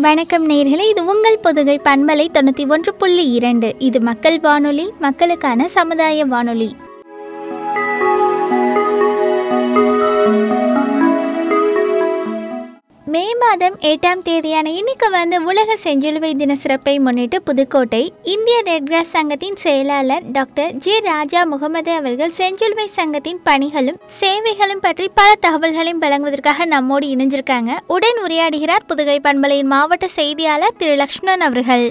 வணக்கம் நேர்களே இது உங்கள் பொதுகை பண்பலை தொண்ணூற்றி ஒன்று புள்ளி இரண்டு இது மக்கள் வானொலி மக்களுக்கான சமுதாய வானொலி மே மாதம் எட்டாம் தேதியான இன்னைக்கு வந்து உலக செஞ்சிலுவை தின சிறப்பை முன்னிட்டு புதுக்கோட்டை இந்திய ரெட் கிராஸ் சங்கத்தின் செயலாளர் டாக்டர் ஜே ராஜா முகமது அவர்கள் செஞ்சிலுவை சங்கத்தின் பணிகளும் சேவைகளும் பற்றி பல தகவல்களையும் வழங்குவதற்காக நம்மோடு இணைஞ்சிருக்காங்க உடன் உரையாடுகிறார் புதுகை பண்பலையின் மாவட்ட செய்தியாளர் திரு லக்ஷ்மணன் அவர்கள்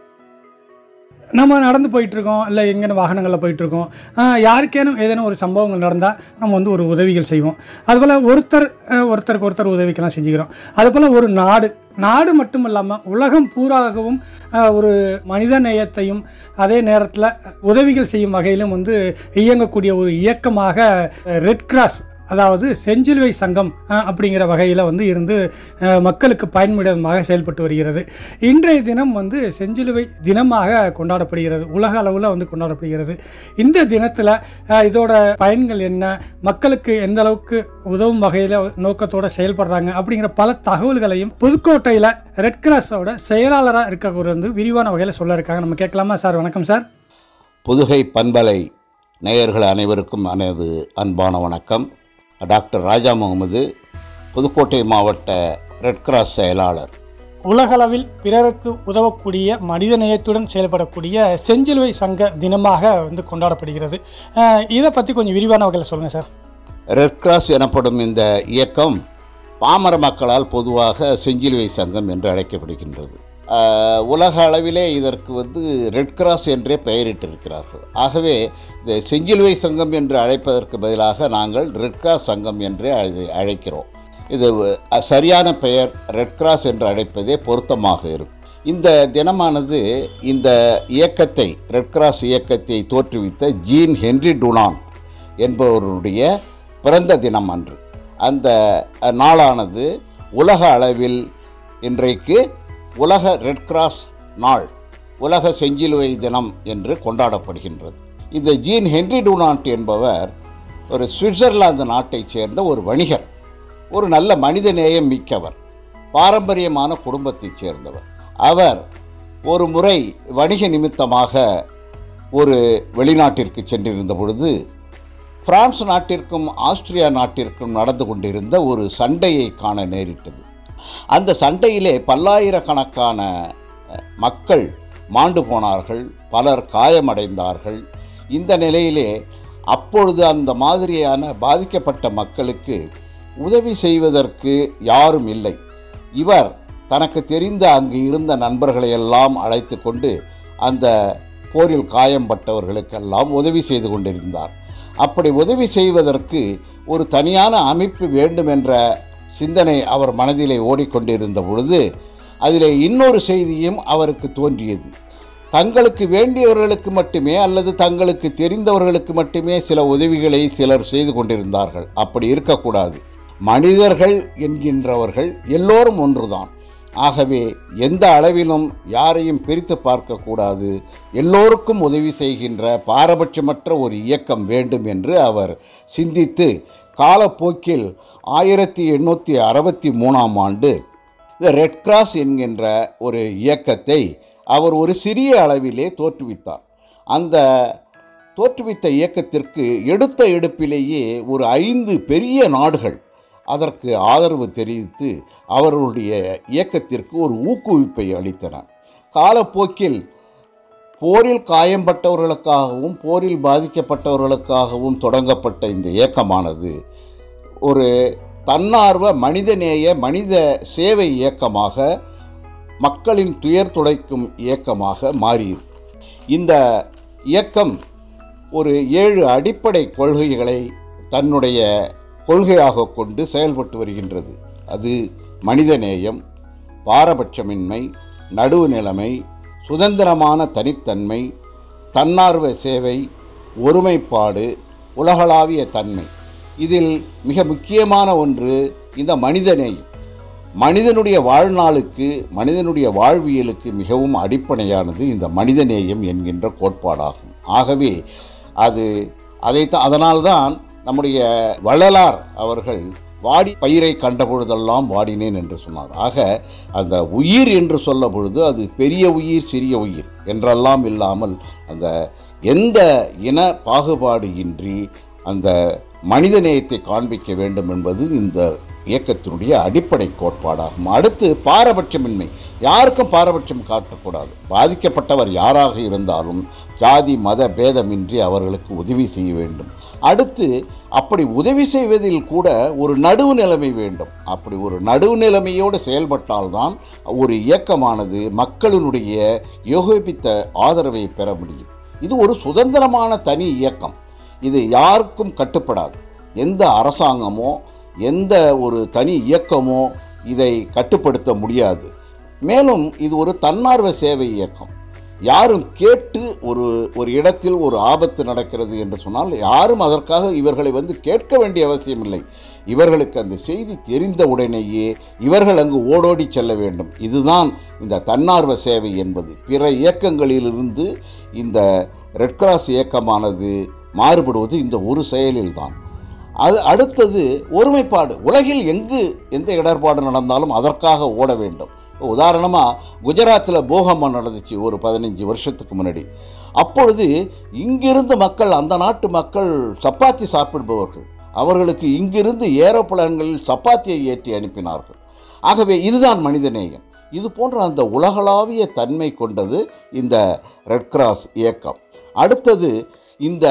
நம்ம நடந்து போயிட்டுருக்கோம் இல்லை எங்கேன்னு வாகனங்களில் போயிட்டுருக்கோம் யாருக்கேனும் ஏதேனும் ஒரு சம்பவங்கள் நடந்தால் நம்ம வந்து ஒரு உதவிகள் செய்வோம் அதுபோல் ஒருத்தர் அஹ், ஒருத்தருக்கு ஒருத்தர் உதவிக்கெல்லாம் செஞ்சுக்கிறோம் அதுபோல் ஒரு நாடு நாடு மட்டும் இல்லாமல் உலகம் பூராகவும் அஹ், ஒரு மனித நேயத்தையும் அதே நேரத்தில் உதவிகள் செய்யும் வகையிலும் வந்து இயங்கக்கூடிய ஒரு இயக்கமாக ரெட் கிராஸ் அதாவது செஞ்சிலுவை சங்கம் அஹ், அப்படிங்கிற வகையில் வந்து இருந்து அஹ், மக்களுக்கு பயன்படுமாக செயல்பட்டு வருகிறது இன்றைய தினம் வந்து செஞ்சிலுவை தினமாக கொண்டாடப்படுகிறது உலக அளவில் வந்து கொண்டாடப்படுகிறது இந்த தினத்தில் இதோட பயன்கள் என்ன மக்களுக்கு எந்த அளவுக்கு உதவும் வகையில் நோக்கத்தோட செயல்படுறாங்க அப்படிங்கிற பல தகவல்களையும் புதுக்கோட்டையில் ரெட் கிராஸோட செயலாளராக இருக்கக்கூடிய வந்து விரிவான வகையில் சொல்ல இருக்காங்க நம்ம கேட்கலாமா சார் வணக்கம் சார் புதுகை பண்பலை நேயர்கள் அனைவருக்கும் எனது அன்பான வணக்கம் டாக்டர் ராஜா முகமது புதுக்கோட்டை மாவட்ட ரெட் கிராஸ் செயலாளர் உலகளவில் பிறருக்கு உதவக்கூடிய மனிதநேயத்துடன் செயல்படக்கூடிய செஞ்சிலுவை சங்க தினமாக வந்து கொண்டாடப்படுகிறது அஹ் இதை பற்றி கொஞ்சம் விரிவான வகையில் சொல்லுங்கள் சார் ரெட் கிராஸ் எனப்படும் இந்த இயக்கம் பாமர மக்களால் பொதுவாக செஞ்சிலுவை சங்கம் என்று அழைக்கப்படுகின்றது ஆஹ், உலக அளவிலே இதற்கு வந்து ரெட் கிராஸ் என்றே பெயரிட்டிருக்கிறார்கள் ஆகவே இந்த செஞ்சிலுவை சங்கம் என்று அழைப்பதற்கு பதிலாக நாங்கள் ரெட் கிராஸ் சங்கம் என்றே அதை அழைக்கிறோம் இது அஹ், சரியான பெயர் ரெட் கிராஸ் என்று அழைப்பதே பொருத்தமாக இருக்கும் இந்த தினமானது இந்த இயக்கத்தை ரெட் கிராஸ் இயக்கத்தை தோற்றுவித்த ஜீன் ஹென்றி டுனான் என்பவருடைய பிறந்த தினம் அன்று அந்த அஹ், நாளானது உலக அளவில் இன்றைக்கு உலக ரெட் கிராஸ் நாள் உலக செஞ்சிலுவை தினம் என்று கொண்டாடப்படுகின்றது இந்த ஜீன் ஹென்றி டுனாண்ட் என்பவர் ஒரு சுவிட்சர்லாந்து நாட்டைச் சேர்ந்த ஒரு வணிகர் ஒரு நல்ல மனித நேயம் மிக்கவர் பாரம்பரியமான குடும்பத்தைச் சேர்ந்தவர் அவர் ஒரு முறை வணிக நிமித்தமாக ஒரு வெளிநாட்டிற்கு சென்றிருந்த பொழுது பிரான்ஸ் நாட்டிற்கும் ஆஸ்திரியா நாட்டிற்கும் நடந்து கொண்டிருந்த ஒரு சண்டையை காண நேரிட்டது அந்த சண்டையிலே பல்லாயிரக்கணக்கான அஹ், மக்கள் மாண்டு போனார்கள் பலர் காயமடைந்தார்கள் இந்த நிலையிலே அப்பொழுது அந்த மாதிரியான பாதிக்கப்பட்ட மக்களுக்கு உதவி செய்வதற்கு யாரும் இல்லை இவர் தனக்கு தெரிந்த அங்கு இருந்த நண்பர்களை எல்லாம் அழைத்து கொண்டு அந்த போரில் காயம்பட்டவர்களுக்கெல்லாம் உதவி செய்து கொண்டிருந்தார் அப்படி உதவி செய்வதற்கு ஒரு தனியான அமைப்பு வேண்டும் என்ற சிந்தனை அவர் மனதிலே ஓடிக்கொண்டிருந்த பொழுது அதிலே இன்னொரு செய்தியும் அவருக்கு தோன்றியது தங்களுக்கு வேண்டியவர்களுக்கு மட்டுமே அல்லது தங்களுக்கு தெரிந்தவர்களுக்கு மட்டுமே சில உதவிகளை சிலர் செய்து கொண்டிருந்தார்கள் அப்படி இருக்கக்கூடாது மனிதர்கள் என்கின்றவர்கள் எல்லோரும் ஒன்றுதான் ஆகவே எந்த அளவிலும் யாரையும் பிரித்து பார்க்கக்கூடாது எல்லோருக்கும் உதவி செய்கின்ற பாரபட்சமற்ற ஒரு இயக்கம் வேண்டும் என்று அவர் சிந்தித்து காலப்போக்கில் ஆயிரத்தி எண்ணூற்றி அறுபத்தி மூணாம் ஆண்டு இந்த ரெட் கிராஸ் என்கின்ற ஒரு இயக்கத்தை அவர் ஒரு சிறிய அளவிலே தோற்றுவித்தார் அந்த தோற்றுவித்த இயக்கத்திற்கு எடுத்த எடுப்பிலேயே ஒரு ஐந்து பெரிய நாடுகள் அதற்கு ஆதரவு தெரிவித்து அவர்களுடைய இயக்கத்திற்கு ஒரு ஊக்குவிப்பை அளித்தன காலப்போக்கில் போரில் காயம்பட்டவர்களுக்காகவும் போரில் பாதிக்கப்பட்டவர்களுக்காகவும் தொடங்கப்பட்ட இந்த இயக்கமானது ஒரு தன்னார்வ மனிதநேய மனித சேவை இயக்கமாக மக்களின் துயர் துடைக்கும் இயக்கமாக மாறியது இந்த இயக்கம் ஒரு ஏழு அடிப்படை கொள்கைகளை தன்னுடைய கொள்கையாக கொண்டு செயல்பட்டு வருகின்றது அது மனிதநேயம் பாரபட்சமின்மை நடுவு நிலைமை சுதந்திரமான தனித்தன்மை தன்னார்வ சேவை ஒருமைப்பாடு உலகளாவிய தன்மை இதில் மிக முக்கியமான ஒன்று இந்த மனிதநேயம் மனிதனுடைய வாழ்நாளுக்கு மனிதனுடைய வாழ்வியலுக்கு மிகவும் அடிப்படையானது இந்த மனிதநேயம் என்கின்ற கோட்பாடாகும் ஆகவே அது அதைத்தான் அதனால்தான் நம்முடைய வள்ளலார் அவர்கள் வாடி பயிரை கண்ட பொழுதெல்லாம் வாடினேன் என்று சொன்னார் ஆக அந்த உயிர் என்று சொல்ல பொழுது அது பெரிய உயிர் சிறிய உயிர் என்றெல்லாம் இல்லாமல் அந்த எந்த இன பாகுபாடு இன்றி அந்த மனித நேயத்தை காண்பிக்க வேண்டும் என்பது இந்த இயக்கத்தினுடைய அடிப்படை கோட்பாடாகும் அடுத்து பாரபட்சமின்மை யாருக்கும் பாரபட்சம் காட்டக்கூடாது பாதிக்கப்பட்டவர் யாராக இருந்தாலும் ஜாதி மத பேதமின்றி அவர்களுக்கு உதவி செய்ய வேண்டும் அடுத்து அப்படி உதவி செய்வதில் கூட ஒரு நடுவு நிலைமை வேண்டும் அப்படி ஒரு நடுவு நிலைமையோடு செயல்பட்டால்தான் ஒரு இயக்கமானது மக்களினுடைய யோகிப்பித்த ஆதரவை பெற முடியும் இது ஒரு சுதந்திரமான தனி இயக்கம் இது யாருக்கும் கட்டுப்படாது எந்த அரசாங்கமோ எந்த ஒரு தனி இயக்கமோ இதை கட்டுப்படுத்த முடியாது மேலும் இது ஒரு தன்னார்வ சேவை இயக்கம் யாரும் கேட்டு ஒரு ஒரு இடத்தில் ஒரு ஆபத்து நடக்கிறது என்று சொன்னால் யாரும் அதற்காக இவர்களை வந்து கேட்க வேண்டிய அவசியம் இல்லை இவர்களுக்கு அந்த செய்தி தெரிந்த உடனேயே இவர்கள் அங்கு ஓடோடி செல்ல வேண்டும் இதுதான் இந்த தன்னார்வ சேவை என்பது பிற இயக்கங்களிலிருந்து இந்த ரெட் கிராஸ் இயக்கமானது மாறுபடுவது இந்த ஒரு செயலில்தான் அது அடுத்தது ஒருமைப்பாடு உலகில் எங்கு எந்த இடர்பாடு நடந்தாலும் அதற்காக ஓட வேண்டும் உதாரணமாக குஜராத்தில் பூகம்பம் நடந்துச்சு ஒரு பதினஞ்சு வருஷத்துக்கு முன்னாடி அப்பொழுது இங்கிருந்து மக்கள் அந்த நாட்டு மக்கள் சப்பாத்தி சாப்பிடுபவர்கள் அவர்களுக்கு இங்கிருந்து ஏரோப்ளேன்களில் சப்பாத்தியை ஏற்றி அனுப்பினார்கள் ஆகவே இதுதான் மனிதநேயம் இது போன்ற அந்த உலகளாவிய தன்மை கொண்டது இந்த ரெட் கிராஸ் இயக்கம் அடுத்தது இந்த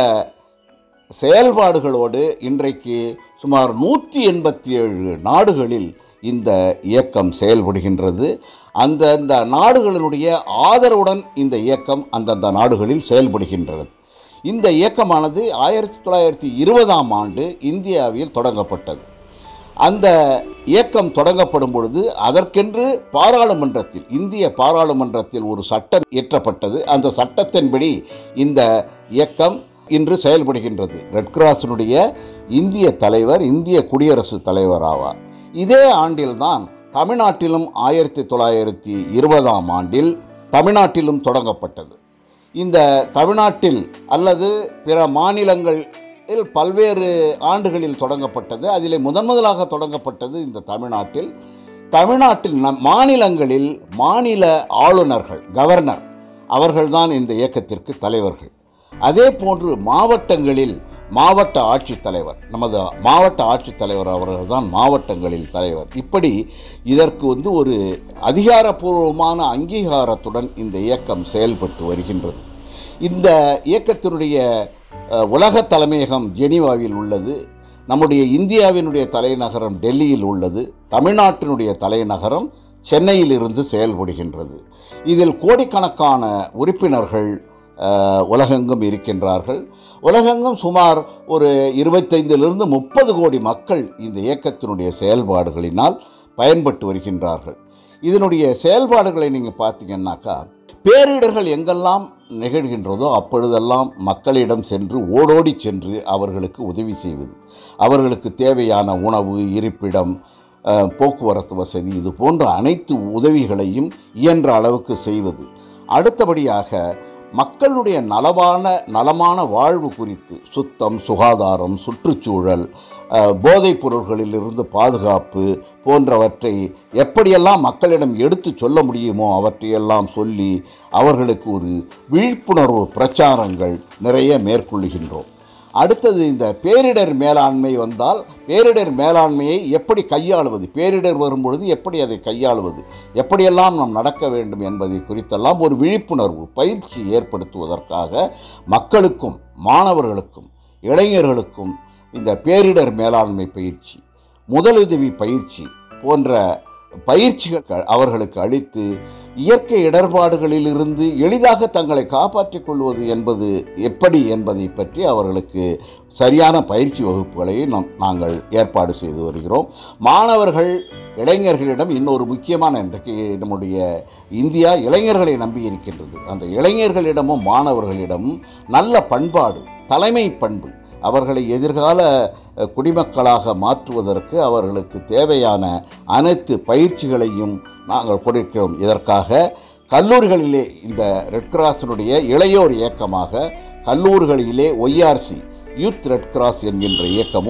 செயல்பாடுகளோடு இன்றைக்கு சுமார் நூற்றி எண்பத்தி ஏழு நாடுகளில் இந்த இயக்கம் செயல்படுகின்றது அந்தந்த நாடுகளினுடைய ஆதரவுடன் இந்த இயக்கம் அந்தந்த நாடுகளில் செயல்படுகின்றது இந்த இயக்கமானது ஆயிரத்தி தொள்ளாயிரத்தி இருபதாம் ஆண்டு இந்தியாவில் தொடங்கப்பட்டது அந்த இயக்கம் தொடங்கப்படும் பொழுது அதற்கென்று பாராளுமன்றத்தில் இந்திய பாராளுமன்றத்தில் ஒரு சட்டம் இயற்றப்பட்டது அந்த சட்டத்தின்படி இந்த இயக்கம் இன்று செயல்படுகின்றது ரெட் கிராஸினுடைய இந்திய தலைவர் இந்திய குடியரசுத் தலைவர் ஆவார் இதே ஆண்டில்தான் தமிழ்நாட்டிலும் ஆயிரத்தி தொள்ளாயிரத்தி இருபதாம் ஆண்டில் தமிழ்நாட்டிலும் தொடங்கப்பட்டது இந்த தமிழ்நாட்டில் அல்லது பிற மாநிலங்களில் பல்வேறு ஆண்டுகளில் தொடங்கப்பட்டது அதில் முதன் முதலாக தொடங்கப்பட்டது இந்த தமிழ்நாட்டில் தமிழ்நாட்டில் நம் மாநிலங்களில் மாநில ஆளுநர்கள் கவர்னர் அவர்கள்தான் இந்த இயக்கத்திற்கு தலைவர்கள் அதே போன்று மாவட்டங்களில் மாவட்ட ஆட்சித்தலைவர் நமது மாவட்ட ஆட்சித்தலைவர் அவர்கள் தான் மாவட்டங்களில் தலைவர் இப்படி இதற்கு வந்து ஒரு அதிகாரப்பூர்வமான அங்கீகாரத்துடன் இந்த இயக்கம் செயல்பட்டு வருகின்றது இந்த இயக்கத்தினுடைய அஹ், உலக தலைமையகம் ஜெனீவாவில் உள்ளது நம்முடைய இந்தியாவினுடைய தலைநகரம் டெல்லியில் உள்ளது தமிழ்நாட்டினுடைய தலைநகரம் சென்னையில் இருந்து செயல்படுகின்றது இதில் கோடிக்கணக்கான உறுப்பினர்கள் அஹ், உலகெங்கும் இருக்கின்றார்கள் உலகெங்கும் சுமார் ஒரு இருபத்தைந்திலிருந்து முப்பது கோடி மக்கள் இந்த இயக்கத்தினுடைய செயல்பாடுகளினால் பயன்பட்டு வருகின்றார்கள் இதனுடைய செயல்பாடுகளை நீங்கள் பார்த்தீங்கன்னாக்கா பேரிடர்கள் எங்கெல்லாம் நிகழ்கின்றதோ அப்பொழுதெல்லாம் மக்களிடம் சென்று ஓடோடி சென்று அவர்களுக்கு உதவி செய்வது அவர்களுக்கு தேவையான உணவு இருப்பிடம் அஹ், போக்குவரத்து வசதி இது போன்ற அனைத்து உதவிகளையும் இயன்ற அளவுக்கு செய்வது அடுத்தபடியாக மக்களுடைய நலமான நலமான வாழ்வு குறித்து சுத்தம் சுகாதாரம் சுற்றுச்சூழல் அஹ், போதைப் பொருள்களிலிருந்து பாதுகாப்பு போன்றவற்றை எப்படியெல்லாம் மக்களிடம் எடுத்து சொல்ல முடியுமோ அவற்றையெல்லாம் சொல்லி அவர்களுக்கு ஒரு விழிப்புணர்வு பிரச்சாரங்கள் நிறைய மேற்கொள்ளுகின்றோம் அடுத்தது இந்த பேரிடர் மேலாண்மை வந்தால் பேரிடர் மேலாண்மையை எப்படி கையாளுவது பேரிடர் வரும்பொழுது எப்படி அதை கையாளுவது எப்படியெல்லாம் நாம் நடக்க வேண்டும் என்பதை குறித்தெல்லாம் ஒரு விழிப்புணர்வு பயிற்சி ஏற்படுத்துவதற்காக மக்களுக்கும் மாணவர்களுக்கும் இளைஞர்களுக்கும் இந்த பேரிடர் மேலாண்மை பயிற்சி முதலுதவி பயிற்சி போன்ற பயிற்சிகள் அவர்களுக்கு அளித்து இயற்கை இடர்பாடுகளிலிருந்து எளிதாக தங்களை காப்பாற்றிக் கொள்வது என்பது எப்படி என்பதை பற்றி அவர்களுக்கு சரியான பயிற்சி வகுப்புகளை நாம் நாங்கள் ஏற்பாடு செய்து வருகிறோம் மாணவர்கள் இளைஞர்களிடம் இன்னொரு முக்கியமான இன்றைக்கு நம்முடைய இந்தியா இளைஞர்களை நம்பி இருக்கின்றது அந்த இளைஞர்களிடமும் மாணவர்களிடமும் நல்ல பண்பாடு தலைமை பண்பு அவர்களை எதிர்கால அஹ், குடிமக்களாக மாற்றுவதற்கு அவர்களுக்கு தேவையான அனைத்து பயிற்சிகளையும் நாங்கள் கொடுக்கிறோம் இதற்காக கல்லூரிகளிலே இந்த ரெட் கிராஸினுடைய இளையோர் இயக்கமாக கல்லூரிகளிலே ஒய்ஆர்சி யூத் ரெட் கிராஸ் என்கின்ற இயக்கமும்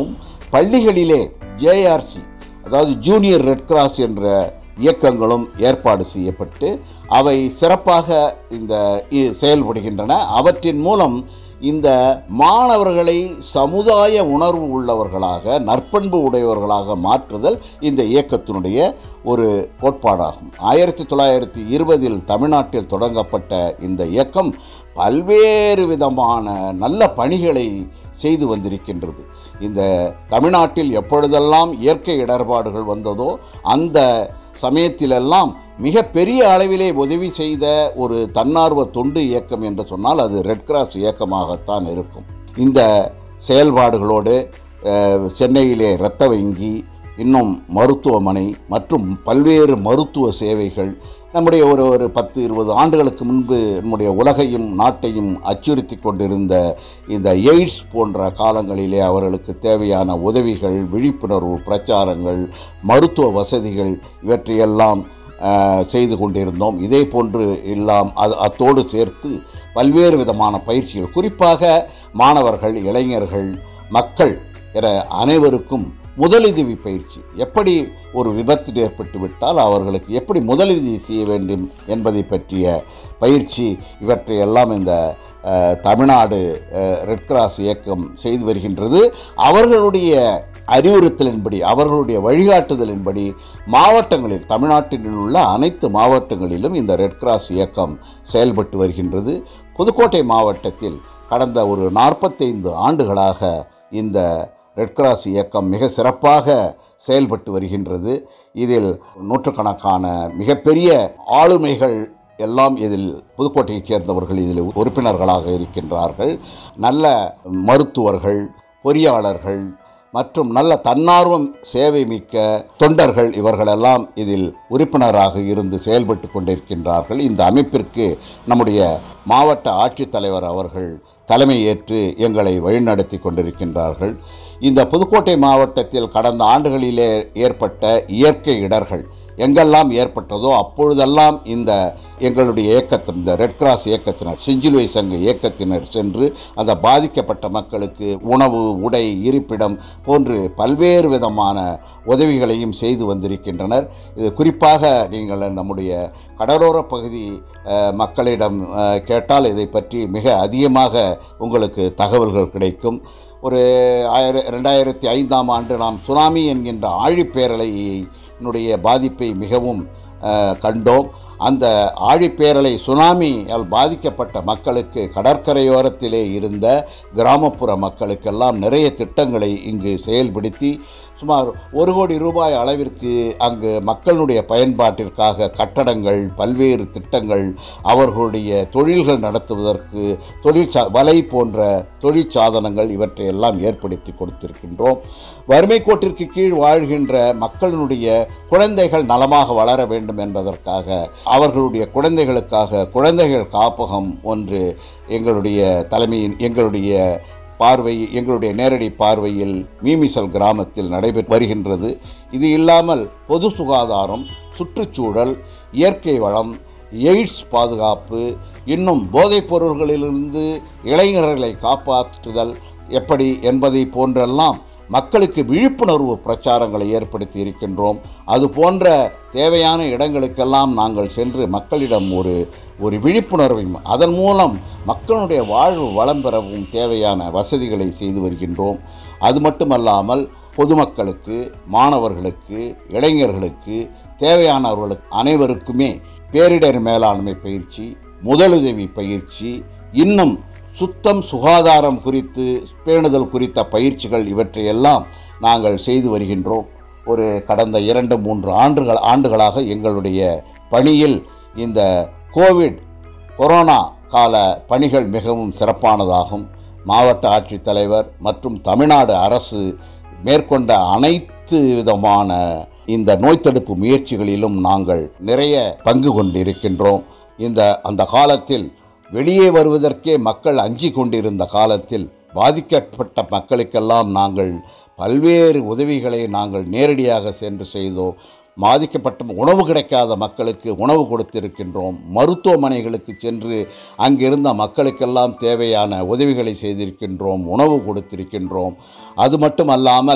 பள்ளிகளிலே ஜேஆர்சி அதாவது ஜூனியர் ரெட் கிராஸ் என்ற இயக்கங்களும் ஏற்பாடு செய்யப்பட்டு அவை சிறப்பாக இந்த இ- செயல்படுகின்றன அவற்றின் மூலம் இந்த மாணவர்களை சமுதாய உணர்வு உள்ளவர்களாக நற்பண்பு உடையவர்களாக மாற்றுதல் இந்த இயக்கத்தினுடைய ஒரு கோட்பாடாகும் ஆயிரத்தி தொள்ளாயிரத்தி இருபதில் தமிழ்நாட்டில் தொடங்கப்பட்ட இந்த இயக்கம் பல்வேறு விதமான நல்ல பணிகளை செய்து வந்திருக்கின்றது இந்த தமிழ்நாட்டில் எப்பொழுதெல்லாம் இயற்கை இடர்பாடுகள் வந்ததோ அந்த சமயத்திலெல்லாம் மிக பெரிய அளவிலே உதவி செய்த ஒரு தன்னார்வ தொண்டு இயக்கம் என்று சொன்னால் அது ரெட் கிராஸ் இயக்கமாகத்தான் இருக்கும் இந்த செயல்பாடுகளோடு அஹ், சென்னையிலே இரத்த வங்கி இன்னும் மருத்துவமனை மற்றும் பல்வேறு மருத்துவ சேவைகள் நம்முடைய ஒரு ஒரு பத்து இருபது ஆண்டுகளுக்கு முன்பு நம்முடைய உலகையும் நாட்டையும் அச்சுறுத்தி கொண்டிருந்த இந்த எய்ட்ஸ் போன்ற காலங்களிலே அவர்களுக்கு தேவையான உதவிகள் விழிப்புணர்வு பிரச்சாரங்கள் மருத்துவ வசதிகள் இவற்றையெல்லாம் அஹ், செய்து கொண்டிருந்தோம் இதே போன்று எல்லாம் அது அத்தோடு சேர்த்து பல்வேறு விதமான பயிற்சிகள் குறிப்பாக மாணவர்கள் இளைஞர்கள் மக்கள் என அனைவருக்கும் முதலுதவி பயிற்சி எப்படி ஒரு விபத்து ஏற்பட்டு விட்டால் அவர்களுக்கு எப்படி முதலுதவி செய்ய வேண்டும் என்பதை பற்றிய பயிற்சி இவற்றையெல்லாம் இந்த அஹ், தமிழ்நாடு அஹ், ரெட் கிராஸ் இயக்கம் செய்து வருகின்றது அவர்களுடைய அறிவுறுத்தலின்படி அவர்களுடைய வழிகாட்டுதலின்படி மாவட்டங்களில் தமிழ்நாட்டில் உள்ள அனைத்து மாவட்டங்களிலும் இந்த ரெட் கிராஸ் இயக்கம் செயல்பட்டு வருகின்றது புதுக்கோட்டை மாவட்டத்தில் கடந்த ஒரு நாற்பத்தைந்து ஆண்டுகளாக இந்த ரெட் கிராஸ் இயக்கம் மிக சிறப்பாக செயல்பட்டு வருகின்றது இதில் நூற்றுக்கணக்கான மிகப்பெரிய ஆளுமைகள் எல்லாம் இதில் புதுக்கோட்டையைச் சேர்ந்தவர்கள் இதில் உறுப்பினர்களாக இருக்கின்றார்கள் நல்ல மருத்துவர்கள் பொறியாளர்கள் மற்றும் நல்ல தன்னார்வம் சேவை மிக்க தொண்டர்கள் இவர்களெல்லாம் இதில் உறுப்பினராக இருந்து செயல்பட்டு கொண்டிருக்கின்றார்கள் இந்த அமைப்பிற்கு நம்முடைய மாவட்ட ஆட்சித்தலைவர் அவர்கள் தலைமையேற்று எங்களை வழிநடத்தி கொண்டிருக்கின்றார்கள் இந்த புதுக்கோட்டை மாவட்டத்தில் கடந்த ஆண்டுகளிலே ஏற்பட்ட இயற்கை இடர்கள் எங்கெல்லாம் ஏற்பட்டதோ அப்பொழுதெல்லாம் இந்த எங்களுடைய இயக்கத்தின் இந்த ரெட் கிராஸ் இயக்கத்தினர் செஞ்சிலுவை சங்க இயக்கத்தினர் சென்று அந்த பாதிக்கப்பட்ட மக்களுக்கு உணவு உடை இருப்பிடம் போன்று பல்வேறு விதமான உதவிகளையும் செய்து வந்திருக்கின்றனர் இது குறிப்பாக நீங்கள் நம்முடைய கடலோர பகுதி அஹ், மக்களிடம் அஹ், கேட்டால் இதை பற்றி மிக அதிகமாக உங்களுக்கு தகவல்கள் கிடைக்கும் ஒரு ஆயிர ரெண்டாயிரத்தி ஐந்தாம் ஆண்டு நாம் சுனாமி என்கின்ற ஆழிப்பேரலையினுடைய பாதிப்பை மிகவும் அஹ், கண்டோம் அந்த ஆழிப்பேரலை சுனாமியால் பாதிக்கப்பட்ட மக்களுக்கு கடற்கரையோரத்திலே இருந்த கிராமப்புற மக்களுக்கெல்லாம் நிறைய திட்டங்களை இங்கு செயல்படுத்தி சுமார் ஒரு கோடி ரூபாய் அளவிற்கு அங்கு மக்களுடைய பயன்பாட்டிற்காக கட்டடங்கள் பல்வேறு திட்டங்கள் அவர்களுடைய தொழில்கள் நடத்துவதற்கு தொழிற்சா வலை போன்ற தொழிற்சாதனங்கள் இவற்றையெல்லாம் ஏற்படுத்தி கொடுத்திருக்கின்றோம் வறுமை கோட்டிற்கு கீழ் வாழ்கின்ற மக்களினுடைய குழந்தைகள் நலமாக வளர வேண்டும் என்பதற்காக அவர்களுடைய குழந்தைகளுக்காக குழந்தைகள் காப்பகம் ஒன்று எங்களுடைய தலைமையின் எங்களுடைய பார்வை எங்களுடைய நேரடி பார்வையில் மீமிசல் கிராமத்தில் நடைபெற்று வருகின்றது இது இல்லாமல் பொது சுகாதாரம் சுற்றுச்சூழல் இயற்கை வளம் எய்ட்ஸ் பாதுகாப்பு இன்னும் போதைப் பொருள்களிலிருந்து இளைஞர்களை காப்பாற்றுதல் எப்படி என்பதை போன்றெல்லாம் மக்களுக்கு விழிப்புணர்வு பிரச்சாரங்களை ஏற்படுத்தி இருக்கின்றோம் அது போன்ற தேவையான இடங்களுக்கெல்லாம் நாங்கள் சென்று மக்களிடம் ஒரு ஒரு விழிப்புணர்வையும் அதன் மூலம் மக்களுடைய வாழ்வு வளம் பெறவும் தேவையான வசதிகளை செய்து வருகின்றோம் அது மட்டுமல்லாமல் பொதுமக்களுக்கு மாணவர்களுக்கு இளைஞர்களுக்கு தேவையானவர்களுக்கு அனைவருக்குமே பேரிடர் மேலாண்மை பயிற்சி முதலுதவி பயிற்சி இன்னும் சுத்தம் சுகாதாரம் குறித்து பேணுதல் குறித்த பயிற்சிகள் இவற்றையெல்லாம் நாங்கள் செய்து வருகின்றோம் ஒரு கடந்த இரண்டு மூன்று ஆண்டுகள் ஆண்டுகளாக எங்களுடைய பணியில் இந்த கோவிட் கொரோனா கால பணிகள் மிகவும் சிறப்பானதாகும் மாவட்ட ஆட்சித்தலைவர் மற்றும் தமிழ்நாடு அரசு மேற்கொண்ட அனைத்து விதமான இந்த நோய் தடுப்பு முயற்சிகளிலும் நாங்கள் நிறைய பங்கு கொண்டிருக்கின்றோம் இந்த அந்த காலத்தில் வெளியே வருவதற்கே மக்கள் அஞ்சி கொண்டிருந்த காலத்தில் பாதிக்கப்பட்ட மக்களுக்கெல்லாம் நாங்கள் பல்வேறு உதவிகளை நாங்கள் நேரடியாக சென்று செய்தோம் பாதிக்கப்பட்ட உணவு கிடைக்காத மக்களுக்கு உணவு கொடுத்திருக்கின்றோம் மருத்துவமனைகளுக்கு சென்று அங்கிருந்த மக்களுக்கெல்லாம் தேவையான உதவிகளை செய்திருக்கின்றோம் உணவு கொடுத்திருக்கின்றோம் அது மட்டுமல்லாமல்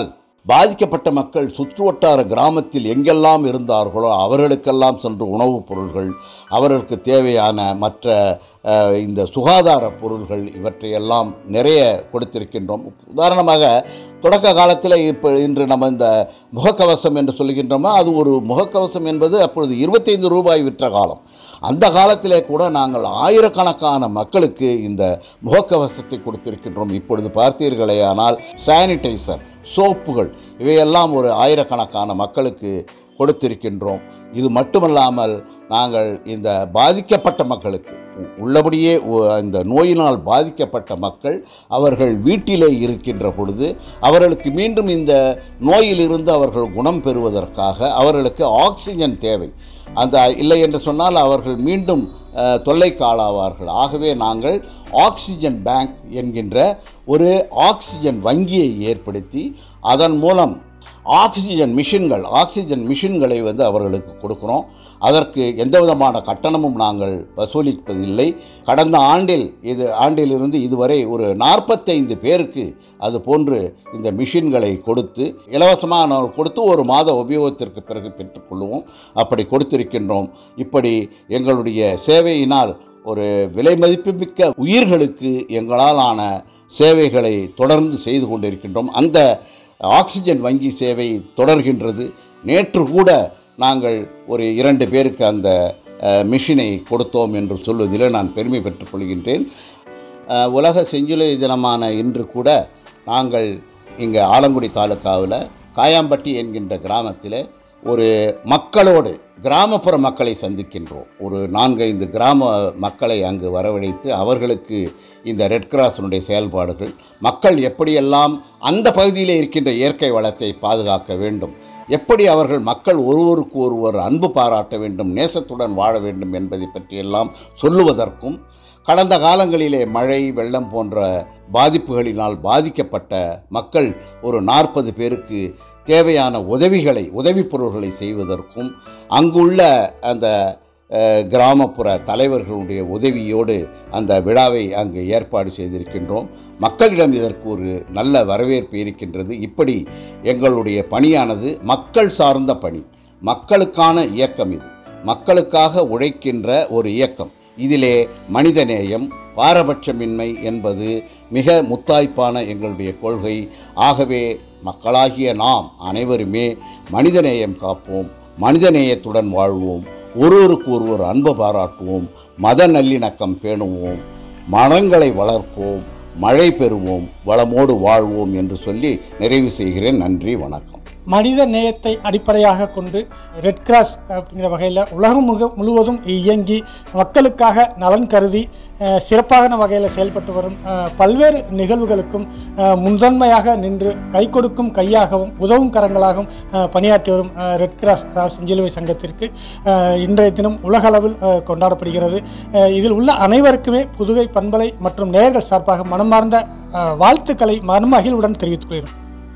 பாதிக்கப்பட்ட மக்கள் சுற்றுவட்டார கிராமத்தில் எங்கெல்லாம் இருந்தார்களோ அவர்களுக்கெல்லாம் சென்று உணவுப் பொருள்கள் அவர்களுக்கு தேவையான மற்ற அஹ், இந்த சுகாதார பொருள்கள் இவற்றையெல்லாம் நிறைய கொடுத்திருக்கின்றோம் உதாரணமாக தொடக்க காலத்தில் இப்போ இன்று நம்ம இந்த முகக்கவசம் என்று சொல்கின்றோமோ அது ஒரு முகக்கவசம் என்பது அப்பொழுது இருபத்தைந்து ரூபாய் விற்ற காலம் அந்த காலத்திலே கூட நாங்கள் ஆயிரக்கணக்கான மக்களுக்கு இந்த முகக்கவசத்தை கொடுத்திருக்கின்றோம் இப்பொழுது பார்த்தீர்களே ஆனால் சானிடைசர் சோப்புகள் இவையெல்லாம் ஒரு ஆயிரக்கணக்கான மக்களுக்கு கொடுத்திருக்கின்றோம் இது மட்டுமல்லாமல் நாங்கள் இந்த பாதிக்கப்பட்ட மக்களுக்கு உ- உள்ளபடியே உ- இந்த நோயினால் பாதிக்கப்பட்ட மக்கள் அவர்கள் வீட்டிலே இருக்கின்ற பொழுது அவர்களுக்கு மீண்டும் இந்த நோயிலிருந்து அவர்கள் குணம் பெறுவதற்காக அவர்களுக்கு ஆக்சிஜன் தேவை அந்த இல்லை என்று சொன்னால் அவர்கள் மீண்டும் அஹ், தொல்லைக்கு ஆளாவார்கள் ஆகவே நாங்கள் ஆக்சிஜன் பேங்க் என்கின்ற ஒரு ஆக்சிஜன் வங்கியை ஏற்படுத்தி அதன் மூலம் ஆக்சிஜன் மிஷின்கள் ஆக்சிஜன் மிஷின்களை வந்து அவர்களுக்கு கொடுக்குறோம் அதற்கு எந்த விதமான கட்டணமும் நாங்கள் வசூலிப்பதில்லை கடந்த ஆண்டில் இது ஆண்டிலிருந்து இதுவரை ஒரு நாற்பத்தைந்து பேருக்கு அது போன்று இந்த மிஷின்களை கொடுத்து இலவசமாக நாங்கள் கொடுத்து ஒரு மாத உபயோகத்திற்கு பிறகு பெற்றுக்கொள்வோம் அப்படி கொடுத்திருக்கின்றோம் இப்படி எங்களுடைய சேவையினால் ஒரு விலை மதிப்புமிக்க உயிர்களுக்கு எங்களால் ஆன சேவைகளை தொடர்ந்து செய்து கொண்டிருக்கின்றோம் அந்த ஆக்சிஜன் வங்கி சேவை தொடர்கின்றது நேற்று கூட நாங்கள் ஒரு இரண்டு பேருக்கு அந்த அஹ், மிஷினை கொடுத்தோம் என்று சொல்வதில் நான் பெருமை பெற்றுக் கொள்கின்றேன் அஹ், உலக செஞ்சிலுவை தினமான இன்று கூட நாங்கள் இங்கே ஆலங்குடி தாலுக்காவில் காயாம்பட்டி என்கின்ற கிராமத்தில் ஒரு மக்களோடு கிராமப்புற மக்களை சந்திக்கின்றோம் ஒரு நான்கைந்து கிராம மக்களை அங்கு வரவழைத்து அவர்களுக்கு இந்த ரெட் கிராஸினுடைய செயல்பாடுகள் மக்கள் எப்படியெல்லாம் அந்த பகுதியில் இருக்கின்ற இயற்கை வளத்தை பாதுகாக்க வேண்டும் எப்படி அவர்கள் மக்கள் ஒருவருக்கு ஒருவர் அன்பு பாராட்ட வேண்டும் நேசத்துடன் வாழ வேண்டும் என்பதை பற்றியெல்லாம் சொல்லுவதற்கும் கடந்த காலங்களிலே மழை வெள்ளம் போன்ற பாதிப்புகளினால் பாதிக்கப்பட்ட மக்கள் ஒரு நாற்பது பேருக்கு தேவையான உதவிகளை உதவிப் பொருள்களை செய்வதற்கும் அங்குள்ள அந்த அஹ், கிராமப்புற தலைவர்களுடைய உதவியோடு அந்த விழாவை அங்கு ஏற்பாடு செய்திருக்கின்றோம் மக்களிடம் இதற்கு ஒரு நல்ல வரவேற்பு இருக்கின்றது இப்படி எங்களுடைய பணியானது மக்கள் சார்ந்த பணி மக்களுக்கான இயக்கம் இது மக்களுக்காக உழைக்கின்ற ஒரு இயக்கம் இதிலே மனிதநேயம் பாரபட்சமின்மை என்பது மிக முத்தாய்ப்பான எங்களுடைய கொள்கை ஆகவே மக்களாகிய நாம் அனைவருமே மனிதநேயம் காப்போம் மனிதநேயத்துடன் வாழ்வோம் ஒருவருக்கு ஒருவர் அன்பு பாராட்டுவோம் மத நல்லிணக்கம் பேணுவோம் மரங்களை வளர்ப்போம் மழை பெறுவோம் வளமோடு வாழ்வோம் என்று சொல்லி நிறைவு செய்கிறேன் நன்றி வணக்கம் மனித நேயத்தை அடிப்படையாக கொண்டு ரெட் கிராஸ் அப்படிங்கிற வகையில் உலகம் முக முழுவதும் இயங்கி மக்களுக்காக நலன் கருதி அஹ், சிறப்பான வகையில் செயல்பட்டு வரும் அஹ், பல்வேறு நிகழ்வுகளுக்கும் அஹ், முதன்மையாக நின்று கை கொடுக்கும் கையாகவும் உதவும் கரங்களாகவும் அஹ், பணியாற்றி வரும் அஹ், ரெட் கிராஸ் அதாவது செஞ்சிலுவை சங்கத்திற்கு அஹ், இன்றைய தினம் உலகளவில் அஹ், கொண்டாடப்படுகிறது அஹ், இதில் உள்ள அனைவருக்குமே புதுகை பண்பலை மற்றும் நேயர்கள் சார்பாக மனமார்ந்த அஹ், வாழ்த்துக்களை மனமகிழ்வுடன் தெரிவித்துக் கொள்கிறோம்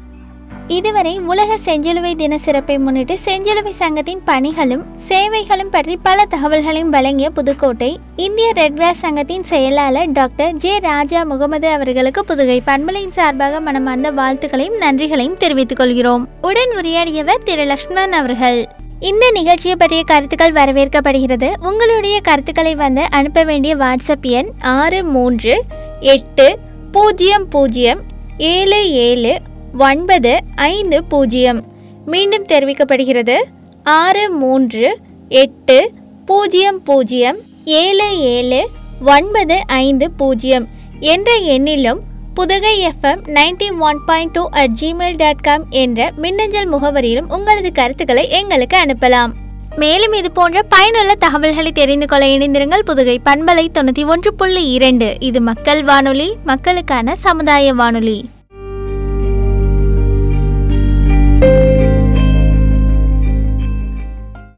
இதுவரை உலக செஞ்சிலுவை தின சிறப்பை முன்னிட்டு செஞ்சிலுவை சங்கத்தின் பணிகளும் சேவைகளும் பற்றி பல தகவல்களையும் வழங்கிய புதுக்கோட்டை இந்திய ரெட் கிராஸ் சங்கத்தின் செயலாளர் டாக்டர் ஜே ராஜா முகமது அவர்களுக்கு புதுகை பண்பலையின் சார்பாக மனமார்ந்த வாழ்த்துக்களையும் நன்றிகளையும் தெரிவித்துக் கொள்கிறோம் உடன் உரையாடியவர் திரு லக்ஷ்மணன் அவர்கள் இந்த நிகழ்ச்சியை பற்றிய கருத்துக்கள் வரவேற்கப்படுகிறது உங்களுடைய கருத்துக்களை வந்து அனுப்ப வேண்டிய வாட்ஸ்அப் எண் ஆறு மூன்று எட்டு பூஜ்ஜியம் பூஜ்ஜியம் ஏழு ஏழு ஒன்பது ஐந்து பூஜ்ஜியம் மீண்டும் தெரிவிக்கப்படுகிறது ஆறு மூன்று எட்டு பூஜ்ஜியம் பூஜ்ஜியம் ஏழு ஏழு ஒன்பது ஐந்து பூஜ்ஜியம் என்ற எண்ணிலும் Pudugai FM ninety one point two at Gmail dot com என்ற மின்னஞ்சல் முகவரியிலும் உங்களது கருத்துக்களை எங்களுக்கு அனுப்பலாம் மேலும் இது போன்ற பயனுள்ள தகவல்களை தெரிந்து கொள்ள இணைந்திருங்கள் புதுகை பண்பலை தொண்ணூற்றி ஒன்று புள்ளி இரண்டு இது மக்கள் வானொலி மக்களுக்கான சமுதாய வானொலி